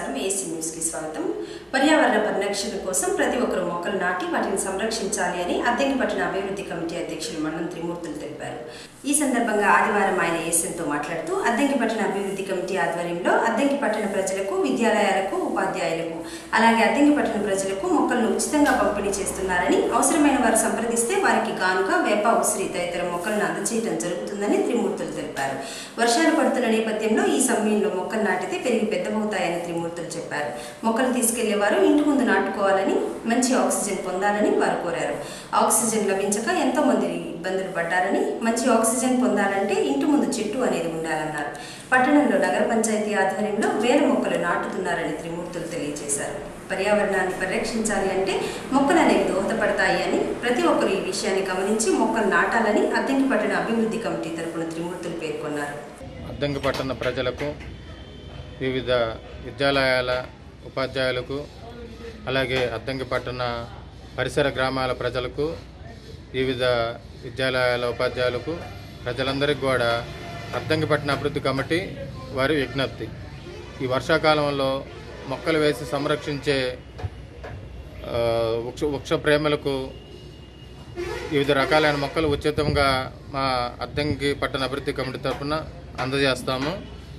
నమస్కారం AC news కి స్వాగతం పర్యావరణ పరిరక్షణ కోసం ప్రతి ఒక్కరూ మొక్కలు నాటి వాటిని సంరక్షించాలి అని అద్దెంకిపట్టిన అభివృద్ధి కమిటీ అధ్యక్షులు మండలం త్రిమూర్తులు తెలిపారు ఈ సందర్భంగా ఆదివారం ఆయన ఏసీతో మాట్లాడుతూ అద్దెంకిపట్టిన అభివృద్ధి కమిటీ ఆధ్వర్యంలో అద్దెంకిపట్టిన ప్రజలకు విద్యాలయాలకు ఉపాధ్యాయులకు అలాగే అద్దెంకిపట్టిన ప్రజలకు మొక్కలను ఉచితంగా పంపిణీ చేస్తున్నారని అవసరమైన వారు సంప్రదిస్తే వారికి గానుగా వేప ఉసిరి తదితర మొక్కలను అందజేయడం జరుగుతుందని త్రిమూర్తులు తెలిపారు వర్షాలు పడుతున్న నేపథ్యంలో ఈ సమయంలో మొక్కలు నాటితే పెరిగి పెద్దమవుతాయని త్రిమూర్తులు చెప్పారు మొక్కలు తీసుకెళ్లే వారు ఇంటి ముందు నాటుకోవాలని మంచి ఆక్సిజన్ పొందాలని వారు కోరారు ఆక్సిజన్ లభించక ఎంతో మంది ఇబ్బందులు పడ్డారని మంచి ఆక్సిజన్ పొందాలంటే ఇంటి ముందు చెట్టు అనేది ఉండాలన్నారు పట్టణంలో నగర పంచాయతీ ఆధ్వర్యంలో వేల మొక్కలు నాటుతున్నారని త్రిమూర్తులు తెలియజేశారు పర్యావరణాన్ని పరిరక్షించాలి అంటే మొక్కలు అనేవి దోహదపడతాయి అని ప్రతి ఒక్కరు ఈ విషయాన్ని గమనించి మొక్కలు నాటాలని అద్దెంకి పట్టణ అభివృద్ధి కమిటీ తరపున త్రిమూర్తులు పేర్కొన్నారు అద్దంకి పట్టణ ప్రజలకు వివిధ విద్యాలయాల ఉపాధ్యాయులకు అలాగే అద్దంకి పట్టణ పరిసర గ్రామాల ప్రజలకు వివిధ విద్యాలయాల ఉపాధ్యాయులకు ప్రజలందరికీ కూడా అద్దంకి పట్టణ అభివృద్ధి కమిటీ వారి విజ్ఞప్తి ఈ వర్షాకాలంలో మొక్కలు వేసి సంరక్షించే ఆ, వృక్ష వృక్ష ప్రేమలకు వివిధ రకాలైన మొక్కలు ఉచితంగా మా అద్దంకి పట్టణ అభివృద్ధి కమిటీ తరఫున అందజేస్తాము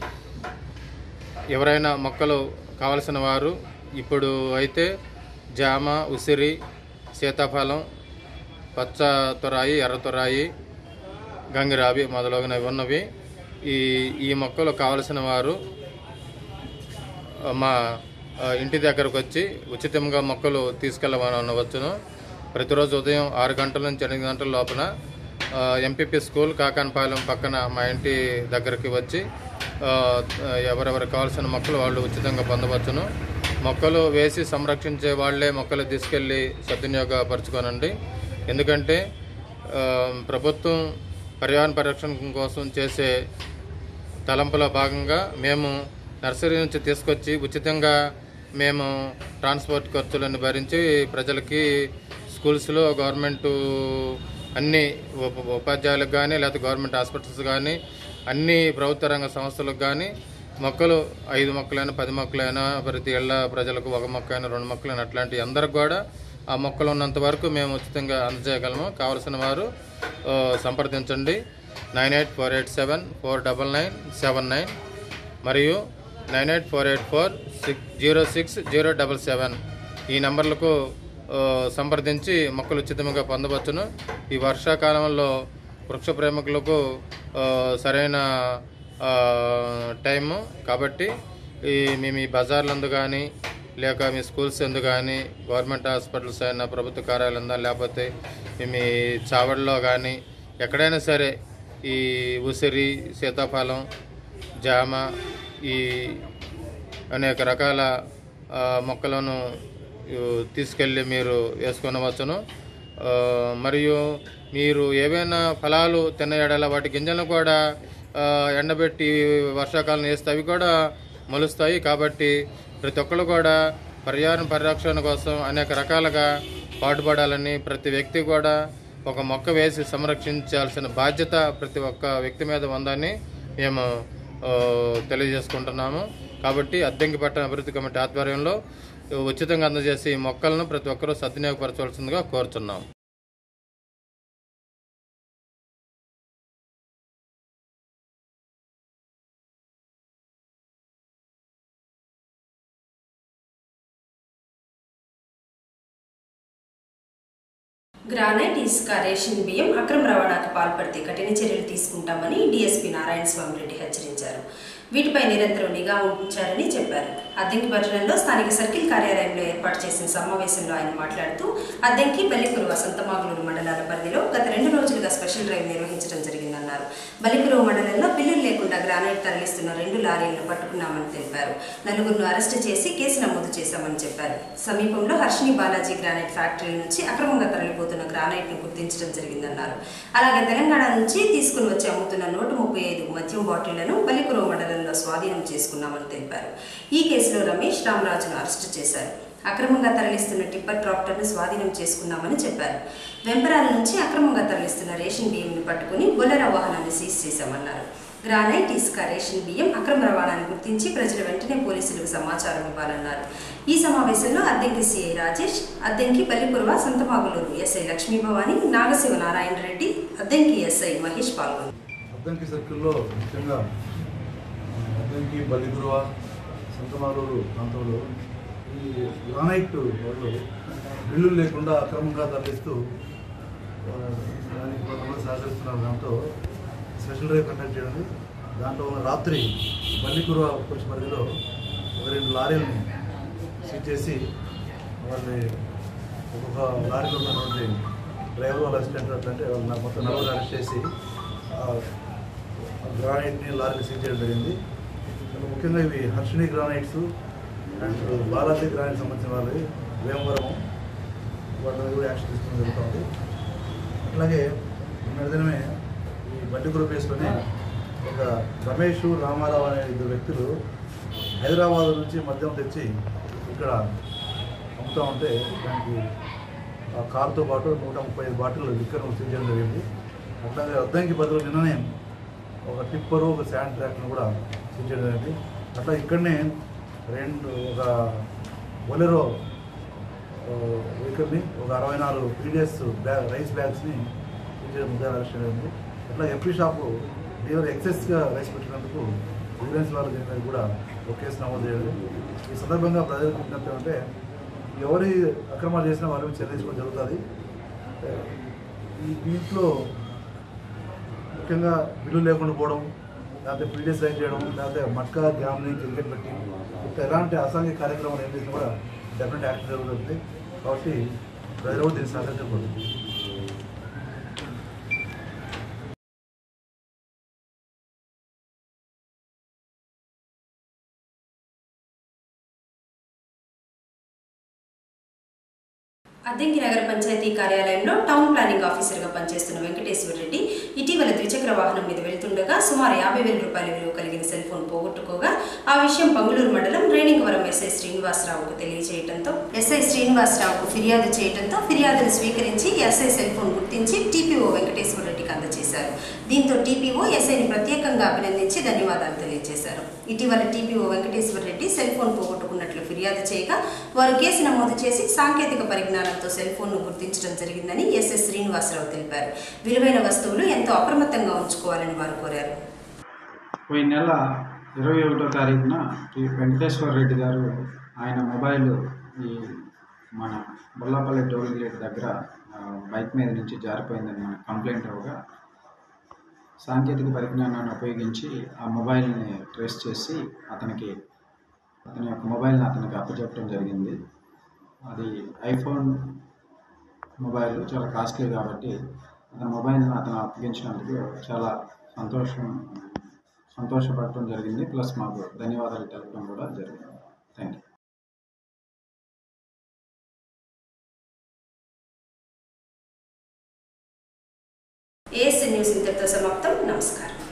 ఎవరైనా మొక్కలు కావలసిన వారు ఇప్పుడు అయితే జామ ఉసిరి సీతాఫలం పచ్చ తొరాయి ఎర్ర తొరాయి గంగిరావి మొదలగునవి ఉన్నవి ఈ ఈ మొక్కలు కావలసిన వారు మా ఆ, ఇంటి దగ్గరకు వచ్చి ఉచితంగా మొక్కలు తీసుకెళ్ళవనవచ్చును ప్రతిరోజు ఉదయం ఆరు గంటల నుంచి ఎనిమిది గంటల లోపల ఎంపీపీ స్కూల్ కాకానపాలెం పక్కన మా ఇంటి దగ్గరికి వచ్చి ఆ, ఎవరెవరు కావాల్సిన మొక్కలు వాళ్ళు ఉచితంగా పొందవచ్చును మొక్కలు వేసి సంరక్షించే వాళ్ళే మొక్కలు తీసుకెళ్ళి సద్వినియోగపరచుకోనండి ఎందుకంటే ఆ, ప్రభుత్వం పర్యావరణ పరిరక్షణ కోసం చేసే తలంపులో భాగంగా మేము నర్సరీ నుంచి తీసుకొచ్చి ఉచితంగా మేము ట్రాన్స్పోర్ట్ ఖర్చులను భరించి ప్రజలకి స్కూల్స్లో గవర్నమెంట్ అన్ని ఉప- ఉపాధ్యాయులకు కానీ లేకపోతే గవర్నమెంట్ హాస్పిటల్స్ కానీ అన్ని ప్రభుత్వ రంగ సంస్థలకు కానీ మొక్కలు ఐదు మొక్కలైనా పది మొక్కలైనా ప్రతి ఇళ్ళ ప్రజలకు ఒక మొక్క అయినా రెండు మొక్కలైనా అట్లాంటి అందరికి కూడా ఆ మొక్కలు ఉన్నంత వరకు మేము ఉచితంగా అందజేయగలము కావలసిన వారు ఆ, సంప్రదించండి nine eight four eight seven four double nine seven nine మరియు nine eight four eight four six zero six zero double seven ఈ నెంబర్లకు ఆ, సంప్రదించి మొక్కలు ఉచితంగా పొందవచ్చును ఈ వర్షాకాలంలో వృక్ష ప్రేమికులకు ఆ, సరైన ఆ, టైము కాబట్టి ఈ మేము ఈ బజార్లందు కానీ లేక మీ స్కూల్స్ ఎందు కానీ గవర్నమెంట్ హాస్పిటల్స్ అయినా ప్రభుత్వ కార్యాలయందా లేకపోతే మేము ఈ చావడిలో కానీ ఎక్కడైనా సరే ఈ ఉసిరి సీతాఫలం జామ ఈ అనేక రకాల ఆ, మొక్కలను యు, తీసుకెళ్ళి మీరు వేసుకొనవచ్చును ఆ, మరియు మీరు ఏవైనా ఫలాలు తిన్న ఎడల వాటి గింజలను కూడా ఆ, ఎండబెట్టి వర్షాకాలం వేస్తే అవి కూడా మొలుస్తాయి కాబట్టి ప్రతి ఒక్కరు కూడా పర్యావరణ పరిరక్షణ కోసం అనేక రకాలుగా పాటుపడాలని ప్రతి వ్యక్తి కూడా ఒక మొక్క వేసి సంరక్షించాల్సిన బాధ్యత ప్రతి ఒక్క వ్యక్తి మీద ఉందని మేము ఆ, తెలియజేసుకుంటున్నాము కాబట్టి అద్దెంకి పట్టణ అభివృద్ధి కమిటీ ఆధ్వర్యంలో ఉచితంగా అందజేసే ఈ మొక్కలను ప్రతి ఒక్కరూ సద్వినియోగపరచవలసిందిగా కోరుతున్నాం గ్రానైట్ ఇసుక రేషన్ బియ్యం అక్రమ రవాణాకు పాల్పడితే కఠిన చర్యలు తీసుకుంటామని డీఎస్పీ నారాయణ స్వామి రెడ్డి హెచ్చరించారు వీటిపై నిరంతరం నిఘా ఉంచారని చెప్పారు అద్దెంకి పట్టణంలో స్థానిక సర్కిల్ కార్యాలయంలో ఏర్పాటు చేసిన సమావేశంలో ఆయన మాట్లాడుతూ అద్దెంకి బల్లికురు వసంతమాగులూరు మండలాల పరిధిలో గత రెండు రోజులుగా స్పెషల్ డ్రైవ్ నిర్వహించడం జరిగిందన్నారు బలికురు మండలంలో బిల్లులు లేకుండా గ్రానైట్ తరలిస్తున్న రెండు లారీలను పట్టుకున్నామని తెలిపారు నలుగురును అరెస్టు చేసి కేసు నమోదు చేశామని చెప్పారు సమీపంలో హర్షిని బాలాజీ గ్రానైట్ ఫ్యాక్టరీ నుంచి అక్రమంగా తరలిపోతున్న గ్రానైట్ ను గుర్తించడం జరిగిందన్నారు అలాగే తెలంగాణ నుంచి తీసుకుని వచ్చి అమ్ముతున్న నూట ముప్పై ఐదు మద్యం బాటిళ్లను బలికురు మండలంలో స్వాధీనం చేసుకున్నామని తెలిపారు ఈ కేసులో రమేష్ రామరాజును అరెస్టు చేశారు అక్రమంగా తరలిస్తున్న టిప్పర్ ట్రాక్టర్ను స్వాధీనం చేసుకున్నామని చెప్పారు వెంపరాల నుంచి అక్రమంగా తరలిస్తున్న రేషన్ బియ్యంను పట్టుకుని బొలెరో వాహనాన్ని సీజ్ చేశామన్నారు గ్రానైట్ ఇసుక రేషన్ బియ్యం అక్రమ రవాణాను గుర్తించి ప్రజలు వెంటనే పోలీసులకు సమాచారం ఇవ్వాలన్నారు ఈ సమావేశంలో Addanki CI Rajesh Addanki Pallipurava Santhamaguluru SI Lakshmi Bhavani Nagasiva Narayana Reddy Addanki SI Mahesh పాల్గొన్నారు అద్దంకి సర్కిల్లో ముఖ్యంగా ఆ, అద్దంకి బలిగురువ సంతమాలూరు ప్రాంతంలో ఈ గ్రానైట్ వాళ్ళు బిల్లులు లేకుండా అక్రమంగా తరలిస్తూ ఆ, దానికి కొంతమంది సహకరిస్తున్నారు దాంతో స్పెషల్ డ్రైవ్ కండక్ట్ చేయడం దాంట్లో ఉన్న రాత్రి బల్లికురువ పోలీస్ పరిధిలో ఒక రెండు లారీలను సీజ్ చేసి వాళ్ళని ఒక్కొక్క లారీలో ఉన్నటువంటి డ్రైవర్ వాళ్ళ అసిస్టెంట్ అట్లంటే వాళ్ళు నాకు మొత్తం నలుగురు అరెస్ట్ చేసి ఆ గ్రానైట్ని లారీని సీజ్ చేయడం జరిగింది అందులో ముఖ్యంగా ఇవి Harshini granites and Balaji granite సంబంధించిన వాళ్ళవి వేమవరం వాళ్ళ మీద కూడా యాక్షన్ తీసుకోవడం జరుగుతుంది అట్లాగే నిన్న దినమే ఈ బండిపుర ప్లేస్లోనే ఒక రమేష్ రామారావు అనే ఇద్దరు వ్యక్తులు హైదరాబాద్ నుంచి మద్యం తెచ్చి ఇక్కడ అమ్ముతూ ఉంటే దానికి ఆ కారుతో పాటు నూట ముప్పై ఐదు బాటిల్ లిక్కర్ సీజ్ చేయడం జరిగింది అట్లాగే అద్దంకి బదులు నిన్ననే ఒక టిప్పరు ఒక శాండ్ ట్రాక్ను కూడా సీజ్ చేయడం జరిగింది అట్లా ఇక్కడనే రెండు ఒక బొలెరో వెహికల్ని ఒక అరవై నాలుగు పీడిఎస్ బ్యాగ్ రైస్ బ్యాగ్స్ని సీజ్ చేయడం ముద్దాయి అరెస్ట్ చేయడం అట్లా ఎంపీ షాపు డీలర్ ఎక్సెస్గా రైస్ పెట్టినందుకు విజిలెన్స్ వాళ్ళ దీని మీద కూడా ఒక కేసు నమోదు చేయడం ఈ సందర్భంగా ప్రజలకు విజ్ఞప్తి అంటే ఎవరి అక్రమాలు చేసినా వాళ్ళ మీద చర్య తీసుకోవడం జరుగుతుంది ఈ దీంట్లో ముఖ్యంగా బిల్లు లేకుండా పోవడం లేకపోతే పీడిఎస్ రైట్ చేయడం లేకపోతే మట్కా గ్యామ్ని క్రికెట్ పెట్టి ఇంకా ఎలాంటి అసాంఘిక కార్యక్రమాలు ఏం చేసినా కూడా డెఫినెట్ యాక్షన్ జరుగుతుంది కాబట్టి ప్రజలు కూడా దీన్ని సహకరించకూడదు అద్దెంకి నగర పంచాయతీ కార్యాలయంలో టౌన్ ప్లానింగ్ ఆఫీసర్గా పనిచేస్తున్న వెంకటేశ్వర రెడ్డి ఇటీవల ద్విచక్ర వాహనం మీద వెళ్తుండగా సుమారు యాభై వేల రూపాయల విలువ కలిగిన సెల్ ఫోన్ పోగొట్టుకోగా ఆ విషయం పంగులూరు మండలం రేణింగవరం ఎస్ఐ శ్రీనివాసరావుకు తెలియజేయడంతో ఎస్ఐ శ్రీనివాసరావుకు ఫిర్యాదు చేయడంతో ఫిర్యాదును స్వీకరించి ఎస్ఐ సెల్ ఫోన్ గుర్తించి టీపీఓ వెంకటేశ్వర రెడ్డికి అందజేశారు దీంతో టీపీఓ ఎస్ఐని ప్రత్యేకంగా అభినందించి ధన్యవాదాలు తెలియజేశారు ఇటీవల TPO Venkateswara Reddy cell phone పోగొట్టుకున్నట్లు ఫిర్యాదు చేయగా వారు కేసు నమోదు చేసి సాంకేతిక పరిజ్ఞానంతో సెల్ ఫోన్ను గుర్తించడం జరిగిందని ఎస్ఎస్ శ్రీనివాసరావు తెలిపారు విలువైన వస్తువులు ఎంతో అప్రమత్తంగా ఉంచుకోవాలని వారు కోరారు పోయిన నెల ఇరవై ఒకటో తారీఖున ఈ వెంకటేశ్వర రెడ్డి గారు ఆయన మొబైల్ ఈ మన బొల్లాపల్లి టోల్ గేట్ దగ్గర ఆ, బైక్ మీద నుంచి జారిపోయిందని మనకు కంప్లైంట్ అవగా సాంకేతిక పరిజ్ఞానాన్ని ఉపయోగించి ఆ మొబైల్ని ట్రేస్ చేసి అతనికి అతని యొక్క మొబైల్ని అతనికి అప్పచెప్పడం జరిగింది అది ఐఫోన్ మొబైల్ చాలా కాస్ట్లీ కాబట్టి అతని మొబైల్ని అతను అప్పగించినందుకు చాలా సంతోషం సంతోషపడటం జరిగింది ప్లస్ మాకు ధన్యవాదాలు తెలపడం కూడా జరిగింది థ్యాంక్ యూ ఏఎస్ఎన్ న్యూస్ ఇంతటితో సమాప్తం నమస్కారం